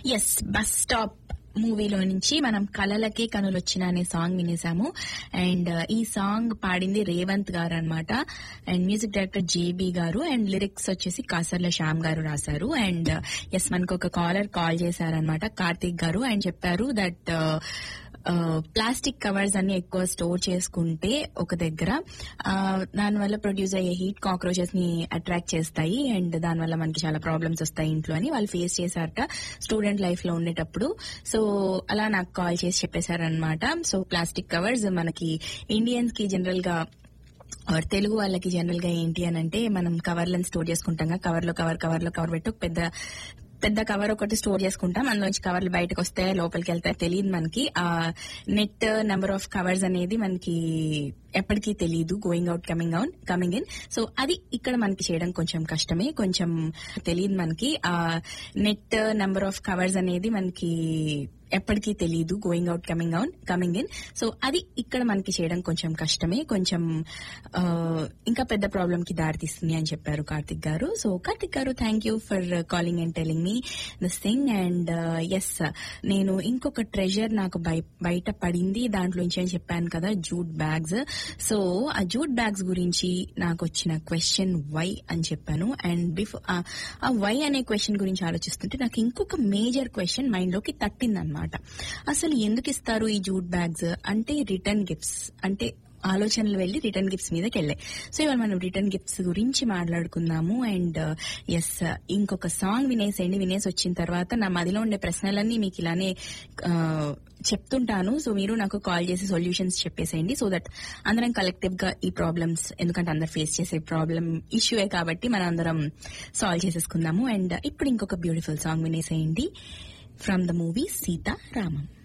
yes bus stop మూవీలో నుంచి మనం కలలకే కనులు వచ్చిన అనే సాంగ్ వినేసాము అండ్ ఈ సాంగ్ పాడింది రేవంత్ గారు అనమాట and music director J B garu and lyrics వచ్చేసి కాసర్ల శ్యామ్ గారు రాశారు అండ్ ఎస్ మనకు ఒక కాలర్ కాల్ చేశారనమాట కార్తీక్ గారు అండ్ చెప్పారు దట్ ప్లాస్టిక్ కవర్స్ అన్ని ఎక్కువ స్టోర్ చేసుకుంటే ఒక దగ్గర దానివల్ల ప్రొడ్యూస్ అయ్యే హీట్ కాక్రోచెస్ ని అట్రాక్ట్ చేస్తాయి అండ్ దానివల్ల మనకి చాలా ప్రాబ్లమ్స్ వస్తాయి ఇంట్లో అని వాళ్ళు ఫేస్ చేశారట స్టూడెంట్ లైఫ్ లో ఉండేటప్పుడు సో అలా నాకు కాల్ చేసి చెప్పేశారనమాట సో ప్లాస్టిక్ కవర్స్ మనకి ఇండియన్స్ కి జనరల్ గా ఆర్ తెలుగు వాళ్ళకి జనరల్ గా ఏంటి అని అంటే మనం కవర్లను స్టోర్ చేసుకుంటాం కవర్ లో కవర్ కవర్ లో కవర్ పెట్టి ఒక పెద్ద పెద్ద కవర్ ఒకటి స్టోర్ చేసుకుంటాం అందులోంచి కవర్లు బయటకు వస్తే లోపలికి వెళ్తాయి తెలియదు మనకి ఆ నెట్ నెంబర్ ఆఫ్ కవర్స్ అనేది మనకి ఎప్పటికీ తెలియదు going out coming out coming in so అది ఇక్కడ మనకి చేయడం కొంచెం కష్టమే కొంచెం తెలియదు మనకి ఆ నెట్ నెంబర్ ఆఫ్ కవర్స్ అనేది మనకి ఎప్పటికీ తెలియదు going out coming out coming in so అది ఇక్కడ మనకి చేయడం కొంచెం కష్టమే కొంచెం ఆ, ఇంకా పెద్ద ప్రాబ్లం కి దారితీస్తుంది అని చెప్పారు కార్తిక్ గారు so Karthik garu thank you for calling and telling me this thing and yes నేను ఇంకొక ట్రెజర్ నాకు బయ- బయట పడింది దాంట్లోంచి అని చెప్పాను కదా జూట్ బ్యాగ్స్ సో ఆ జూట్ బ్యాగ్స్ గురించి నాకు వచ్చిన క్వశ్చన్ వై అని చెప్పాను అండ్ బిఫోర్ ఆ వై అనే క్వశ్చన్ గురించి ఆలోచిస్తుంటే నాకు ఇంకొక మేజర్ క్వశ్చన్ మైండ్ లోకి తట్టిందనమాట అసలు ఎందుకు ఇస్తారు ఈ జూట్ బ్యాగ్స్ అంటే రిటర్న్ గిఫ్ట్స్ అంటే ఆలోచనలు వెళ్లి రిటర్న్ గిఫ్ట్స్ మీదకి వెళ్ళాయి సో ఇవాళ మనం రిటర్న్ గిఫ్ట్స్ గురించి మాట్లాడుకుందాము అండ్ ఎస్ ఇంకొక సాంగ్ వినేసేయండి వినేసి వచ్చిన తర్వాత నా మదిలో ఉండే ప్రశ్నలన్నీ మీకు ఇలానే ఆ, చెప్తుంటాను సో మీరు నాకు కాల్ చేసి సొల్యూషన్స్ చెప్పేసేయండి సో దట్ అందరం కలెక్టివ్ గా ఈ ప్రాబ్లమ్స్ ఎందుకంటే అందరు ఫేస్ చేసే ప్రాబ్లం ఇష్యూయే కాబట్టి మనం అందరం సాల్వ్ చేసేసుకుందాము అండ్ ఇప్పుడు ఇంకొక బ్యూటిఫుల్ సాంగ్ వినేసేయండి from the movie Sita Ramam